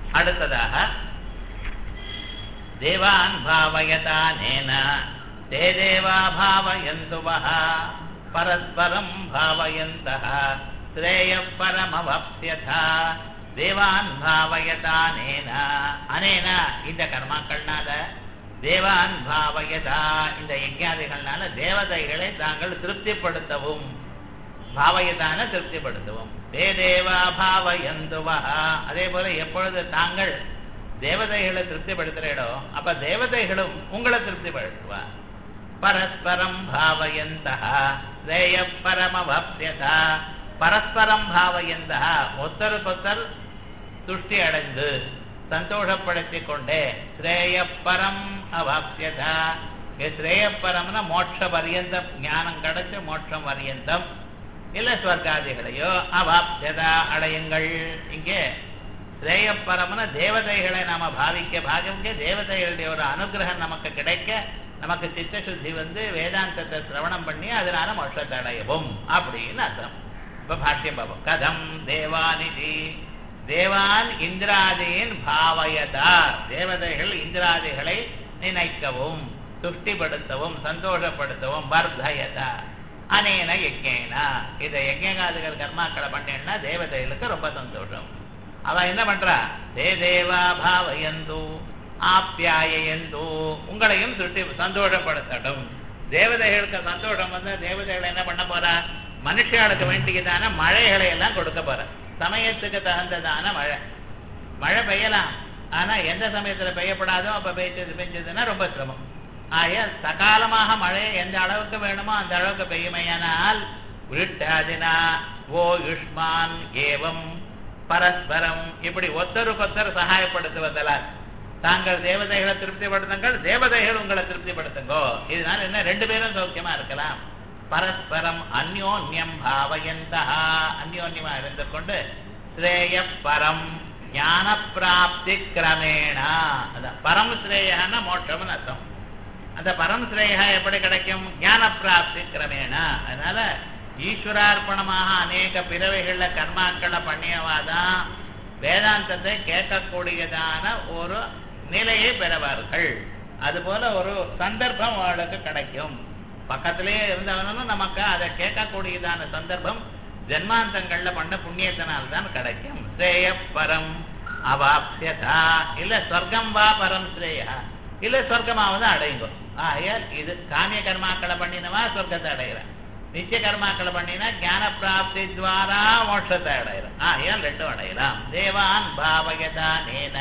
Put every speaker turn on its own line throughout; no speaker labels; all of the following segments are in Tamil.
அடுத்ததாக தேவான் பாவயதானேன தே தேவா பாவயந்து வஹ பரஸ்பரம் பாவயந்தः ஸ்ரேய பரமவப்யதா தேவான் பாவயதானேன அனேன இந்த கர்மாக்கள்னால தேவான் பாவயதா இந்த யஜ்ஞாதிகள்னால தேவதைகளை தாங்கள் திருப்திப்படுத்தவும் பாவயதான திருப்திப்படுத்துவோம் தே தேவா பாவயந்துவா அதே போல எப்பொழுது தாங்கள் தேவதைகளை திருப்திப்படுத்துறீடோ அப்ப தேவதைகளும் உங்களை திருப்திப்படுத்துவா பரஸ்பரம் பாவயந்தா ஸ்ரேய பரமவப்யதா பரஸ்பரம் பாவயந்தா ஒத்தருக்கொத்தர் துஷ்டி அடைந்து சந்தோஷப்படுத்திக் கொண்டே ஸ்ரேயப்பரம் அவாப்யதா ஸ்ரேயப்பரம்னா மோட்ச பரியந்தம் ஞானம் கிடைச்சு மோட்சம் பரியந்தம் இல்ல ஸ்வர்காதிகளையோ அவாப்யதா அடையுங்கள் இங்கே ஸ்ரேயப்பரம்னா தேவதைகளை நாம பாவிக்க பாவிக்க தேவதைகளுடைய ஒரு அனுகிரகம் நமக்கு கிடைக்க நமக்கு சித்த சுத்தி வந்து வேதாந்தத்தை சிரவணம் பண்ணி அதனால மோட்சத்தை அடையவும் அப்படின்னு அர்த்தம் இப்ப பாஷ்யம் பாபம் கதம் தேவானிதி தேவான் இந்திராதியின் பாவயதா தேவதைகள் இந்திராதிகளை நினைக்கவும் துஷ்டிப்படுத்தவும் சந்தோஷப்படுத்தவும் வர்தயதா அனேன யஜ்ஞேனா இதை யஜ்ஞகாதிகள் கர்மாக்களை பண்ணேன்னா தேவதைகளுக்கு ரொம்ப சந்தோஷம் அவ என்ன பண்றா தே தேவா பாவயந்து ஆப்யாயந்து உங்களையும் திருஷ்டி சந்தோஷப்படுத்தட்டும் தேவதைகளுக்கு சந்தோஷம் வந்து தேவதைகள் என்ன பண்ண போறா மனுஷர்களுக்கு வேண்டியதான மழைகளை எல்லாம் கொடுக்க போற சமயத்துக்கு தகுந்ததான மழை மழை பெய்யலாம் ஆனா எந்த சமயத்துல பெய்யப்படாதோ அப்ப பெய்ச்சது பெஞ்சதுன்னா ரொம்ப சிரமம் ஆக சகாலமாக மழை எந்த அளவுக்கு வேணுமோ அந்த அளவுக்கு பெய்யுமையானால் விட்டாதினா ஓ யுஷ்மான் ஏவம் பரஸ்பரம் இப்படி ஒத்தருக்கொத்தர் சகாயப்படுத்துவதலால் தாங்கள் தேவதைகளை திருப்திப்படுத்துங்கள் தேவதைகள் உங்களை திருப்திப்படுத்துங்கோ இதனால என்ன ரெண்டு பேரும் சௌக்கியமா இருக்கலாம் பரஸ்பரம் அந்யோன்யம் பாவயந்தா அந்யோன்யமா இருந்து கொண்டு ஸ்ரேய பரம் ஞான பிராப்தி கிரமேணா அதான் பரம் ஸ்ரேயன்னா மோட்சம்னு அர்த்தம் அந்த பரம் ஸ்ரேயா எப்படி கிடைக்கும் ஞான பிராப்தி கிரமேணா அதனால ஈஸ்வரார்ப்பணமாக அநேக பிறவைகள்ல கர்மாக்களை பண்ணியவாதான் வேதாந்தத்தை கேட்கக்கூடியதான ஒரு நிலையை பெறுவார்கள் அதுபோல ஒரு சந்தர்ப்பம் அவளுக்கு கிடைக்கும் பக்கத்திலேயே இருந்தவனும் நமக்கு அதை கேட்கக்கூடியதான சந்தர்ப்பம் ஜென்மாந்தங்கள்ல பண்ண புண்ணியத்தினால்தான் கிடைக்கும் ஸ்ரேய பரம் அவாப்யதா இல்ல சொர்க்கம் வா பரம் ஸ்ரேயா இல்ல சொர்க்கமாவது அடையுங்க ஆகையால் இது காமிய கர்மாக்களை பண்ணினவா சொர்க்கத்தை அடைகிறான் நித்திய கர்மாக்களை பண்ணினா ஞான பிராப்தி துவாரா மோட்சத்தை அடைகிறான் ஆகையால் ரெண்டும் அடையலாம் தேவான் பாவயதா நேன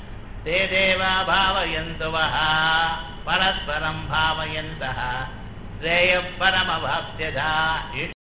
தே தேவா பாவயந்துவः பரஸ்பரம் பாவயந்தः ஸ்ரேய பரமவாப்யதா